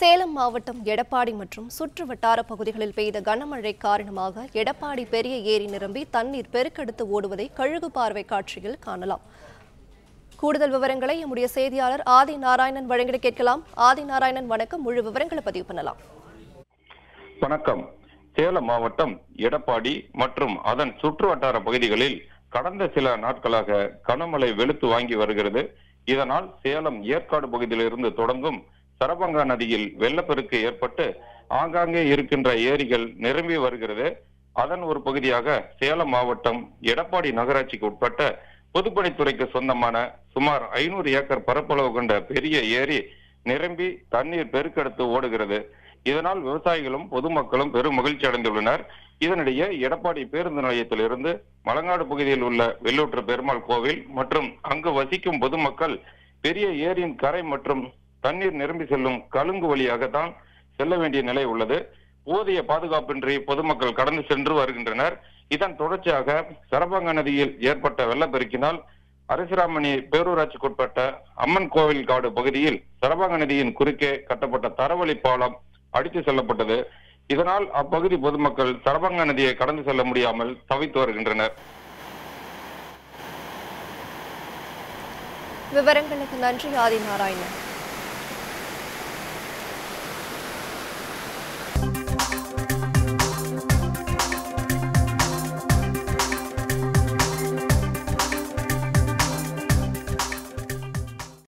சேலம் மாவட்டம் எடப்பாடி மற்றும் சுற்று வட்டார பகுதிகளில் பெய்த கனமழை காரணமாக எடப்பாடி பெரிய ஏரி நிரம்பி தண்ணீர் பெருக்கெடுத்து ஓடுவதை கழுகு பார்வை காட்சியில் காணலாம் கூடுதல் விவரங்களை நம்முடைய செய்தியாளர் ஆதி நாராயணன் வழங்கிட கேட்கலாம் ஆதி நாராயணன் வணக்கம் முழு விவரங்களை பதிவு பண்ணலாம் வணக்கம் சேலம் மாவட்டம் எடப்பாடி மற்றும் அதன் சுற்று வட்டார பகுதிகளில் கடந்த சில நாட்களாக கனமழை வெளுத்து வாங்கி வருகிறது இதனால் சேலம் ஏற்காடு பகுதியிலிருந்து தொடங்கும் சரபங்கா நதியில் வெள்ளப்பெருக்கு ஏற்பட்டு ஆங்காங்கே இருக்கின்ற ஏரிகள் நிரம்பி வருகிறது அதன் ஒரு பகுதியாக சேலம் மாவட்டம் எடப்பாடி நகராட்சிக்கு உட்பட்ட பொதுப்பணித்துறைக்கு சொந்தமான சுமார் ஐநூறு ஏக்கர் பரப்பளவு கொண்ட பெரிய ஏரி நிரம்பி தண்ணீர் பெருக்கெடுத்து ஓடுகிறது இதனால் விவசாயிகளும் பொதுமக்களும் பெரும் மகிழ்ச்சி அடைந்துள்ளனர் இதனிடையே எடப்பாடி பேருந்து நிலையத்திலிருந்து மலங்காடு பகுதியில் உள்ள வெள்ளூற்று பெருமாள் கோவில் மற்றும் அங்கு வசிக்கும் பொதுமக்கள் பெரிய ஏரியின் கரை மற்றும் தண்ணீர் நிரம்பி செல்லும் கலுங்கு வழியாகத்தான் செல்ல வேண்டிய நிலை உள்ளது போதிய பாதுகாப்பின்றி பொதுமக்கள் கடந்து சென்று வருகின்றனர் இதன் தொடர்ச்சியாக சரபங்க நதியில் ஏற்பட்ட வெள்ளப்பெருக்கினால் அரசிராமணி பேரூராட்சிக்குட்பட்ட அம்மன் கோவில் காடு பகுதியில் சரபங்க நதியின் குறுக்கே கட்டப்பட்ட தரவழி பாலம் அடித்து செல்லப்பட்டது இதனால் அப்பகுதி பொதுமக்கள் சரபங்க நதியை கடந்து செல்ல முடியாமல் தவித்து வருகின்றனர் விவரங்களுக்கு நன்றி ஆதி நாராயணன்